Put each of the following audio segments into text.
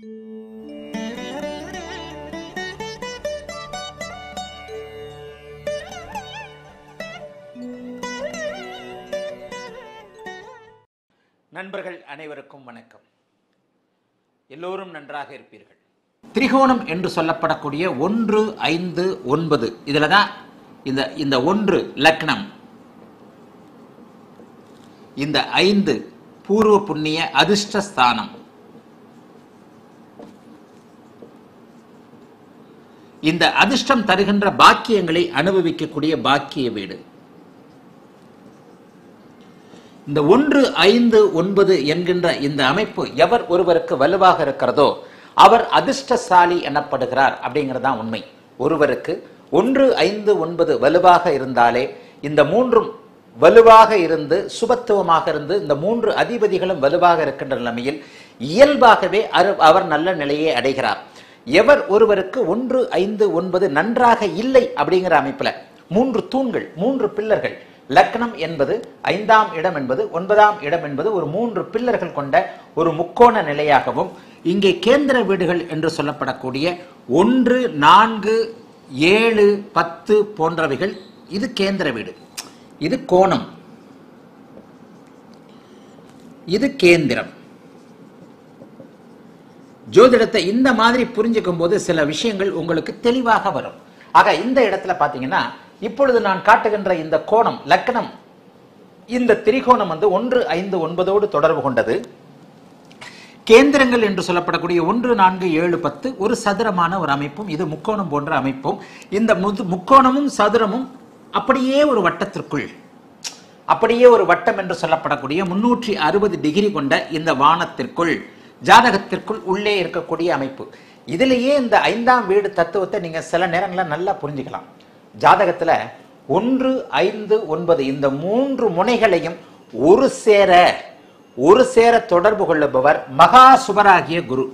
நண்பர்கள் அனைவருக்கும் வணக்கம் எல்லோரும் நன்றாக இருப்பீர்கள் திரிகோணம் என்று சொல்லப்படக்கூடிய ஒன்று ஐந்து ஒன்பது இதுல தான் இந்த இந்த ஒன்று லக்னம் இந்த ஐந்து பூர்வ புண்ணிய அதிர்ஷ்ட ஸ்தானம் இந்த அதிர்ஷ்டம் தருகின்ற பாக்கியங்களை அனுபவிக்கக்கூடிய பாக்கிய வீடு இந்த ஒன்று ஐந்து ஒன்பது என்கின்ற இந்த அமைப்பு எவர் ஒருவருக்கு வலுவாக இருக்கிறதோ அவர் அதிர்ஷ்டசாலி எனப்படுகிறார் அப்படிங்கிறதான் உண்மை ஒருவருக்கு ஒன்று ஐந்து ஒன்பது வலுவாக இருந்தாலே இந்த மூன்றும் வலுவாக இருந்து சுபத்துவமாக இருந்து இந்த மூன்று அதிபதிகளும் வலுவாக இருக்கின்ற நிலைமையில் இயல்பாகவே அரு- அவர் நல்ல நிலையை அடைகிறார் எவர் ஒருவருக்கு ஒன்று ஐந்து ஒன்பது நன்றாக இல்லை அப்படிங்கிற அமைப்புல மூன்று தூண்கள் மூன்று பில்லர்கள் லக்னம் என்பது ஐந்தாம் இடம் என்பது ஒன்பதாம் இடம் என்பது ஒரு மூன்று பில்லர்கள் கொண்ட ஒரு முக்கோண நிலையாகவும் இங்கே கேந்திர வீடுகள் என்று சொல்லப்படக்கூடிய ஒன்று நான்கு ஏழு பத்து போன்றவைகள் இது கேந்திர வீடு இது கோணம் இது கேந்திரம் ஜோதிடத்தை இந்த மாதிரி புரிஞ்சுக்கும் போது சில விஷயங்கள் உங்களுக்கு தெளிவாக வரும் ஆக இந்த இடத்துல பாத்தீங்கன்னா இப்பொழுது நான் காட்டுகின்ற இந்த கோணம் லக்னம் இந்த திரிகோணம் வந்து ஒன்று ஐந்து ஒன்பதோடு தொடர்பு கொண்டது கேந்திரங்கள் என்று சொல்லப்படக்கூடிய ஒன்று நான்கு ஏழு பத்து ஒரு சதுரமான ஒரு அமைப்பும் இது முக்கோணம் போன்ற அமைப்பும் இந்த முது- முக்கோணமும் சதுரமும் அப்படியே ஒரு வட்டத்திற்குள் அப்படியே ஒரு வட்டம் என்று சொல்லப்படக்கூடிய முன்னூற்றி அறுபது டிகிரி கொண்ட இந்த வானத்திற்குள் ஜாதகத்திற்குள் உள்ளே இருக்கக்கூடிய அமைப்பு இதிலேயே இந்த ஐந்தாம் வீடு தத்துவத்தை நீங்க சில நேரங்களில் நல்லா புரிஞ்சுக்கலாம் ஜாதகத்துல ஒன்று ஐந்து ஒன்பது இந்த மூன்று முனைகளையும் ஒரு சேர ஒரு சேர தொடர்பு கொள்ளுபவர் மகா சுபராகிய குரு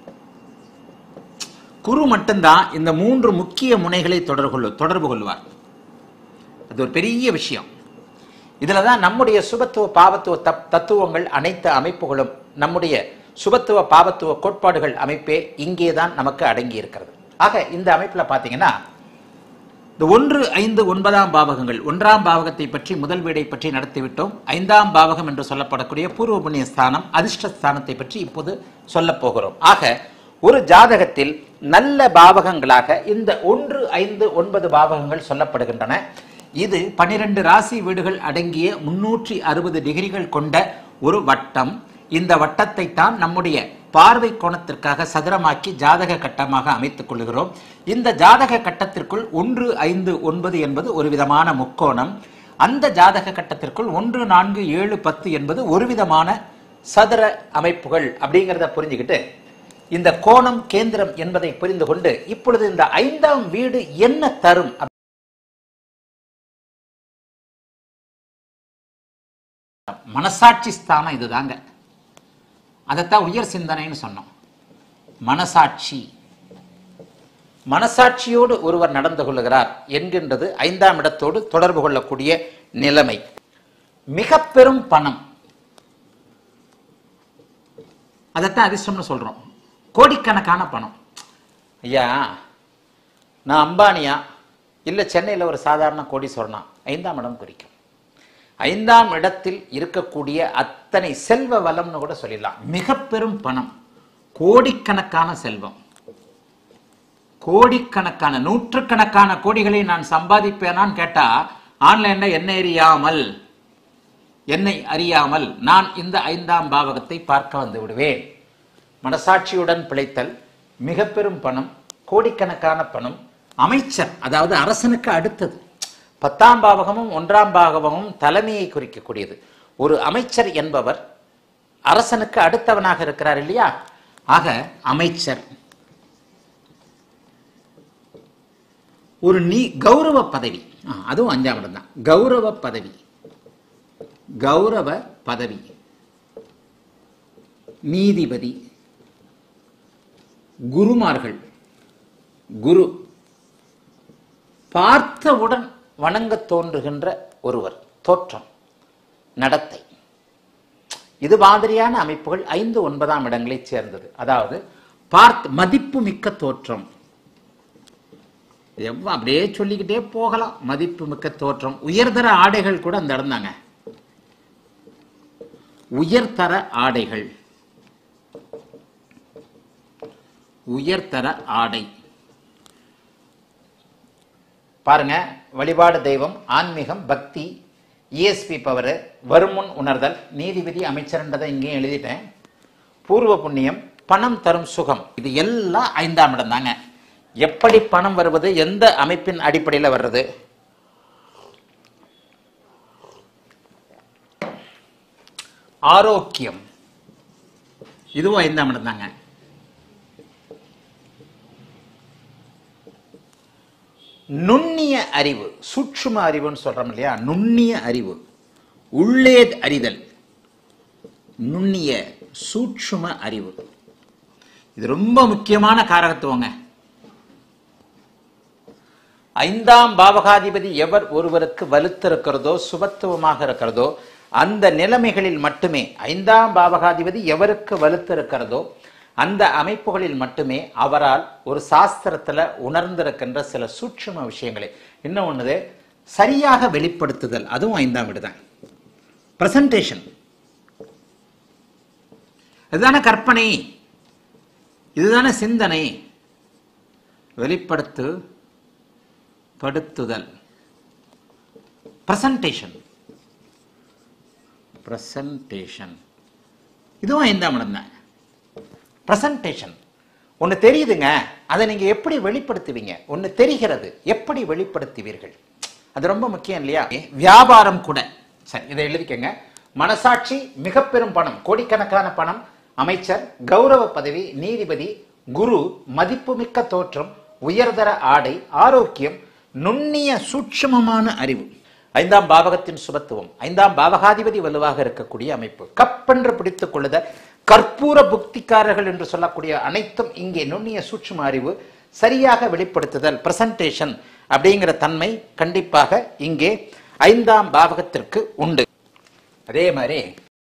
குரு மட்டும்தான் இந்த மூன்று முக்கிய முனைகளை தொடர்பு கொள்ளு தொடர்பு கொள்வார் அது ஒரு பெரிய விஷயம் இதுல தான் நம்முடைய சுபத்துவ பாவத்துவ தப் தத்துவங்கள் அனைத்து அமைப்புகளும் நம்முடைய சுபத்துவ பாவத்துவ கோட்பாடுகள் அமைப்பே இங்கே தான் நமக்கு அடங்கி இருக்கிறது ஆக இந்த அமைப்புல பாத்தீங்கன்னா இந்த ஒன்று ஐந்து ஒன்பதாம் பாவகங்கள் ஒன்றாம் பாவகத்தை பற்றி முதல் வீடை பற்றி நடத்திவிட்டோம் ஐந்தாம் பாவகம் என்று சொல்லப்படக்கூடிய பூர்வ புண்ணிய ஸ்தானம் அதிர்ஷ்ட ஸ்தானத்தை பற்றி இப்போது சொல்லப் போகிறோம் ஆக ஒரு ஜாதகத்தில் நல்ல பாவகங்களாக இந்த ஒன்று ஐந்து ஒன்பது பாவகங்கள் சொல்லப்படுகின்றன இது பனிரெண்டு ராசி வீடுகள் அடங்கிய முன்னூற்றி அறுபது டிகிரிகள் கொண்ட ஒரு வட்டம் இந்த வட்டத்தை தான் நம்முடைய பார்வை கோணத்திற்காக சதுரமாக்கி ஜாதக கட்டமாக அமைத்துக் கொள்கிறோம் இந்த ஜாதக கட்டத்திற்குள் ஒன்று ஐந்து ஒன்பது என்பது ஒரு விதமான முக்கோணம் அந்த ஜாதக கட்டத்திற்குள் ஒன்று நான்கு ஏழு பத்து என்பது ஒரு விதமான சதுர அமைப்புகள் அப்படிங்கிறத புரிஞ்சுக்கிட்டு இந்த கோணம் கேந்திரம் என்பதை புரிந்து கொண்டு இப்பொழுது இந்த ஐந்தாம் வீடு என்ன தரும் மனசாட்சி ஸ்தானம் இதுதாங்க அதைத்தான் உயர் சிந்தனைன்னு சொன்னோம் மனசாட்சி மனசாட்சியோடு ஒருவர் நடந்து கொள்ளுகிறார் என்கின்றது ஐந்தாம் இடத்தோடு தொடர்பு கொள்ளக்கூடிய நிலைமை மிக பெரும் பணம் அதைத்தான் அதிர்ஷ்டம்னு சொல்றோம் கோடிக்கணக்கான பணம் ஐயா நான் அம்பானியா இல்ல சென்னையில் ஒரு சாதாரண கோடீஸ்வரனா ஐந்தாம் இடம் குறிக்கும் ஐந்தாம் இடத்தில் இருக்கக்கூடிய அத்தனை செல்வ வளம்னு கூட சொல்லிடலாம் மிக பெரும் பணம் கோடிக்கணக்கான செல்வம் கோடிக்கணக்கான நூற்றுக்கணக்கான கோடிகளை நான் சம்பாதிப்பேனான்னு கேட்டா ஆன்லைன்ல என்ன அறியாமல் என்னை அறியாமல் நான் இந்த ஐந்தாம் பாவகத்தை பார்க்க வந்து விடுவேன் மனசாட்சியுடன் பிழைத்தல் மிக பெரும் பணம் கோடிக்கணக்கான பணம் அமைச்சர் அதாவது அரசனுக்கு அடுத்தது பத்தாம் பாவகமும் ஒன்றாம் பாவகமும் தலைமையை குறிக்கக்கூடியது ஒரு அமைச்சர் என்பவர் அரசனுக்கு அடுத்தவனாக இருக்கிறார் இல்லையா ஆக அமைச்சர் ஒரு நீ கௌரவ பதவி ஆ, அதுவும் அஞ்சாம் இடம் தான் கௌரவ பதவி கௌரவ பதவி நீதிபதி குருமார்கள் குரு பார்த்தவுடன் வணங்கத் தோன்றுகின்ற ஒருவர் தோற்றம் நடத்தை இது மாதிரியான அமைப்புகள் ஐந்து ஒன்பதாம் இடங்களைச் சேர்ந்தது அதாவது பார்த் மதிப்பு மிக்க தோற்றம் எவ்வளோ அப்படியே சொல்லிக்கிட்டே போகலாம் மதிப்பு மிக்க தோற்றம் உயர்தர ஆடைகள் கூட அந்த இடம் தாங்க உயர்தர ஆடைகள் உயர்தர ஆடை பாருங்க வழிபாடு தெய்வம் ஆன்மீகம் பக்தி இஎஸ்பி பவர் வருமுன் உணர்தல் நீதிபதி அமைச்சர்ன்றதை இங்கேயும் எழுதிட்டேன் பூர்வ புண்ணியம் பணம் தரும் சுகம் இது எல்லாம் ஐந்தாம் இடம் தாங்க எப்படி பணம் வருவது எந்த அமைப்பின் அடிப்படையில் வர்றது ஆரோக்கியம் இதுவும் ஐந்தாம் இடம் தாங்க நுண்ணிய அறிவு சூட்சும அறிவுன்னு சொல்றோம் இல்லையா நுண்ணிய அறிவு உள்ளே அறிதல் நுண்ணிய சூட்சும அறிவு இது ரொம்ப முக்கியமான காரகத்துவங்க ஐந்தாம் பாவகாதிபதி எவர் ஒருவருக்கு வலுத்திருக்கிறதோ சுபத்துவமாக இருக்கிறதோ அந்த நிலைமைகளில் மட்டுமே ஐந்தாம் பாவகாதிபதி எவருக்கு வலுத்திருக்கிறதோ அந்த அமைப்புகளில் மட்டுமே அவரால் ஒரு சாஸ்திரத்துல உணர்ந்திருக்கின்ற சில சூட்சும விஷயங்களை இன்னும் ஒண்ணுது சரியாக வெளிப்படுத்துதல் அதுவும் ஐந்தாம் வீடுதான் பிரசன்டேஷன் இதுதானே கற்பனை இதுதானே சிந்தனை வெளிப்படுத்து படுத்துதல் பிரசன்டேஷன் பிரசன்டேஷன் இதுவும் ஐந்தாம் இடம் தான் பிரசன்டேஷன் ஒன்று தெரியுதுங்க அதை நீங்கள் எப்படி வெளிப்படுத்துவீங்க ஒன்று தெரிகிறது எப்படி வெளிப்படுத்துவீர்கள் அது ரொம்ப முக்கியம் இல்லையா வியாபாரம் கூட சரி இதை எழுதிக்கங்க மனசாட்சி மிக பெரும் பணம் கோடிக்கணக்கான பணம் அமைச்சர் கௌரவ பதவி நீதிபதி குரு மதிப்புமிக்க தோற்றம் உயர்தர ஆடை ஆரோக்கியம் நுண்ணிய சூட்சுமமான அறிவு ஐந்தாம் பாவகத்தின் சுபத்துவம் ஐந்தாம் பாவகாதிபதி வலுவாக இருக்கக்கூடிய அமைப்பு கப்பென்று பிடித்துக் கொள்ளுத கற்பூர புக்திக்காரர்கள் என்று சொல்லக்கூடிய அனைத்தும் இங்கே நுண்ணிய சூட்சும அறிவு சரியாக வெளிப்படுத்துதல் பிரசன்டேஷன் அப்படிங்கிற தன்மை கண்டிப்பாக இங்கே ஐந்தாம் பாவகத்திற்கு உண்டு அதே மாதிரி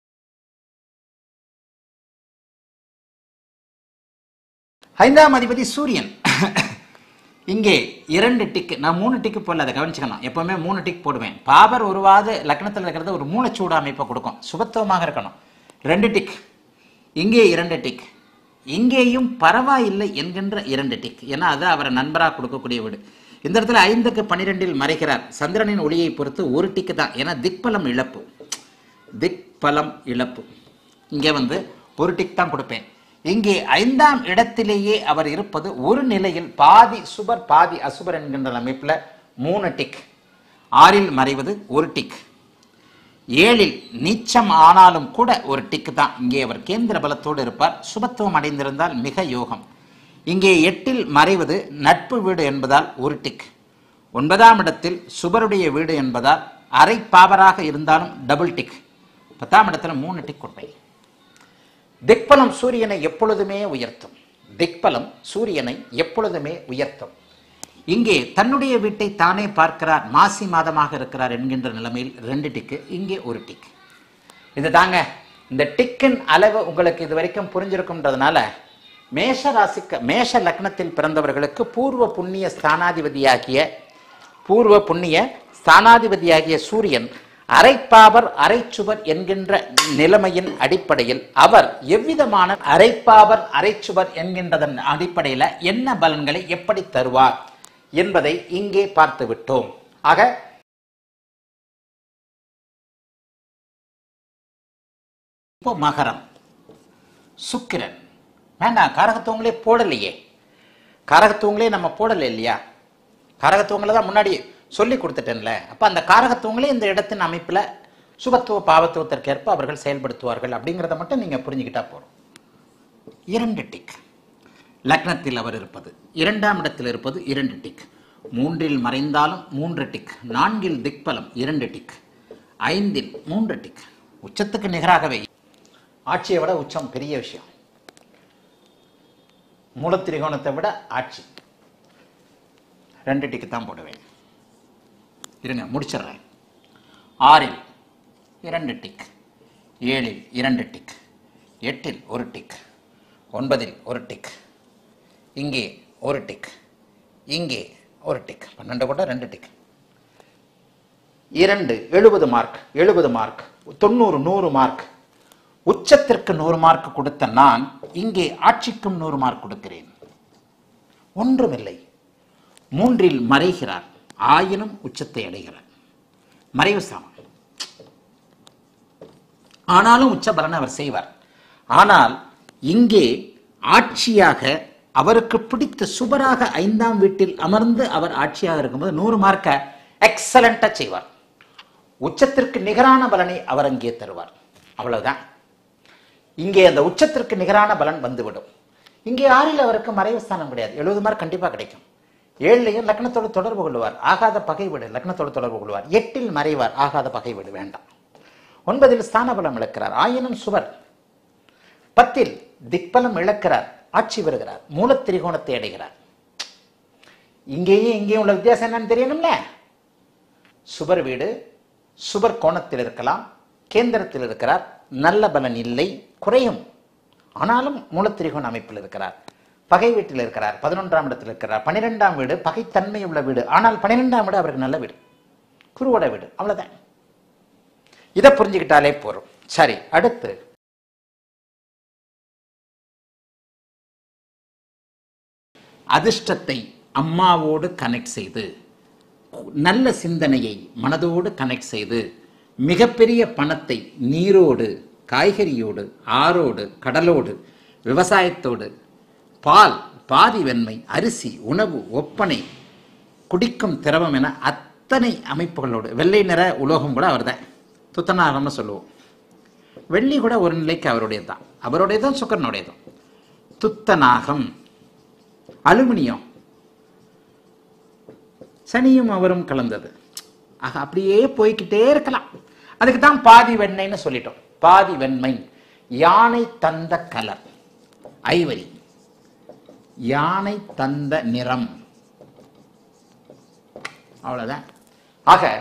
ஐந்தாம் அதிபதி சூரியன் இங்கே இரண்டு டிக் நான் மூணு டிக்கு போடல அதை கவனிச்சுக்கணும் எப்பவுமே மூணு டிக் போடுவேன் பாபர் ஒருவாது லக்னத்தில் இருக்கிறது ஒரு மூளைச்சூடு அமைப்பை கொடுக்கும் சுபத்துவமாக இருக்கணும் ரெண்டு டிக் இங்கே இரண்டு டிக் இங்கேயும் பரவாயில்லை என்கின்ற இரண்டு டிக் ஏன்னா அது அவரை நண்பராக கொடுக்கக்கூடிய வீடு இந்த இடத்துல ஐந்துக்கு பன்னிரெண்டில் மறைக்கிறார் சந்திரனின் ஒளியை பொறுத்து ஒரு டிக்கு தான் ஏன்னா திக்பலம் இழப்பு திக்பலம் இழப்பு இங்கே வந்து ஒரு டிக் தான் கொடுப்பேன் இங்கே ஐந்தாம் இடத்திலேயே அவர் இருப்பது ஒரு நிலையில் பாதி சுபர் பாதி அசுபர் என்கின்ற அமைப்பில் மூணு டிக் ஆறில் மறைவது ஒரு டிக் ஏழில் நீச்சம் ஆனாலும் கூட ஒரு டிக் தான் இங்கே அவர் கேந்திர பலத்தோடு இருப்பார் சுபத்துவம் அடைந்திருந்தால் மிக யோகம் இங்கே எட்டில் மறைவது நட்பு வீடு என்பதால் ஒரு டிக் ஒன்பதாம் இடத்தில் சுபருடைய வீடு என்பதால் அரை பாவராக இருந்தாலும் டபுள் டிக் பத்தாம் இடத்துல மூணு டிக் கொடுப்பேன் திக்பலம் சூரியனை எப்பொழுதுமே உயர்த்தும் திக்பலம் சூரியனை எப்பொழுதுமே உயர்த்தும் இங்கே தன்னுடைய வீட்டை தானே பார்க்கிறார் மாசி மாதமாக இருக்கிறார் என்கின்ற நிலைமையில் ரெண்டு டிக்கு இங்கே ஒரு டிக் இது தாங்க இந்த டிக்கின் அளவு உங்களுக்கு இது வரைக்கும் புரிஞ்சிருக்கும்ன்றதுனால மேஷ ராசிக்கு மேஷ லக்னத்தில் பிறந்தவர்களுக்கு பூர்வ புண்ணிய ஸ்தானாதிபதியாகிய பூர்வ புண்ணிய ஸ்தானாதிபதியாகிய சூரியன் அரைப்பாவர் அரைச்சுவர் என்கின்ற நிலைமையின் அடிப்படையில் அவர் எவ்விதமான அரைப்பாவர் அரைச்சுவர் என்கின்றதன் அடிப்படையில் என்ன பலன்களை எப்படி தருவார் என்பதை இங்கே பார்த்து விட்டோம் ஆக இப்போ மகரம் சுக்கிரன் வேண்டாம் காரகத்துவங்களே போடலையே காரகத்துவங்களே நம்ம போடலை இல்லையா காரகத்துவங்களை தான் முன்னாடி சொல்லி கொடுத்துட்டேன்ல அப்போ அந்த காரகத்துவங்களே இந்த இடத்தின் அமைப்பில் சுபத்துவ பாவத்துவத்திற்கேற்ப அவர்கள் செயல்படுத்துவார்கள் அப்படிங்கிறத மட்டும் நீங்கள் புரிஞ்சுக்கிட்டா போதும் இரண்டு டிக் லக்னத்தில் அவர் இருப்பது இரண்டாம் இடத்தில் இருப்பது இரண்டு டிக் மூன்றில் மறைந்தாலும் மூன்று டிக் நான்கில் திக்பலம் இரண்டு டிக் ஐந்தில் மூன்று டிக் உச்சத்துக்கு நிகராகவே ஆட்சியை விட உச்சம் பெரிய விஷயம் மூலத்திரிகோணத்தை விட ஆட்சி ரெண்டு டிக்கு தான் போடுவேன் இருங்க முடிச்சிடுறேன் ஆறில் இரண்டு டிக் ஏழில் இரண்டு டிக் எட்டில் ஒரு டிக் ஒன்பதில் ஒரு டிக் இங்கே ஒரு டிக் இங்கே ஒரு டிக் பன்னெண்டு கூட ரெண்டு டிக் இரண்டு எழுபது மார்க் எழுபது மார்க் தொண்ணூறு நூறு மார்க் உச்சத்திற்கு நூறு மார்க் கொடுத்த நான் இங்கே ஆட்சிக்கும் நூறு மார்க் கொடுக்கிறேன் ஒன்றுமில்லை மூன்றில் மறைகிறார் ஆயினும் உச்சத்தை அடைகிறார் மறைவு சாமம் ஆனாலும் உச்ச பலனை அவர் செய்வார் ஆனால் இங்கே ஆட்சியாக அவருக்கு பிடித்த சுபராக ஐந்தாம் வீட்டில் அமர்ந்து அவர் ஆட்சியாக இருக்கும்போது நூறு மார்க்க எக்ஸலண்டா செய்வார் உச்சத்திற்கு நிகரான பலனை அவர் அங்கே தருவார் அவ்வளவுதான் இங்கே அந்த உச்சத்திற்கு நிகரான பலன் வந்துவிடும் இங்கே ஆறில் அவருக்கு மறைவு ஸ்தானம் கிடையாது எழுபது மார்க் கண்டிப்பாக கிடைக்கும் ஏழுலையும் லக்னத்தோடு தொடர்பு கொள்வார் ஆகாத பகை வீடு லக்னத்தோடு தொடர்பு கொள்வார் எட்டில் மறைவார் ஆகாத பகை வீடு வேண்டாம் ஒன்பதில் ஸ்தான பலம் இழக்கிறார் ஆயினும் சுவர் பத்தில் திக்பலம் இழக்கிறார் ஆட்சி வருகிறார் மூலத்திரிகோணத்தை அடைகிறார் இங்கேயும் இங்கேயும் உள்ள வித்தியாசம் என்னன்னு தெரியணும்ல சுபர் வீடு சுபர் கோணத்தில் இருக்கலாம் கேந்திரத்தில் இருக்கிறார் நல்ல பலன் இல்லை குறையும் ஆனாலும் மூலத்திரிகோண அமைப்பில் இருக்கிறார் பகை வீட்டில் இருக்கிறார் பதினொன்றாம் இடத்தில் இருக்கிறார் பன்னிரெண்டாம் வீடு பகைத்தன்மை உள்ள வீடு ஆனால் பன்னிரெண்டாம் வீடு அவருக்கு நல்ல வீடு குருவோட வீடு அவ்வளவுதான் இதை புரிஞ்சுக்கிட்டாலே போறோம் சரி அடுத்து அதிர்ஷ்டத்தை அம்மாவோடு கனெக்ட் செய்து நல்ல சிந்தனையை மனதோடு கனெக்ட் செய்து மிகப்பெரிய பணத்தை நீரோடு காய்கறியோடு ஆறோடு கடலோடு விவசாயத்தோடு பால் பாதி வெண்மை அரிசி உணவு ஒப்பனை குடிக்கும் திரவம் என அத்தனை அமைப்புகளோடு வெள்ளை நிற உலோகம் கூட அவர்தான் துத்தநாகம்னு சொல்லுவோம் வெள்ளி கூட ஒரு நிலைக்கு அவருடையது தான் அவருடைய தான் சுக்கரனுடையதும் துத்தநாகம் அலுமினியம் சனியும் அவரும் கலந்தது ஆக அப்படியே போய்க்கிட்டே இருக்கலாம் அதுக்கு தான் பாதி வெண்ணெய்னு சொல்லிட்டோம் பாதி வெண்மை யானை தந்த கலர் ஐவரி யானை தந்த நிறம் அவ்வளவுதான் ஆக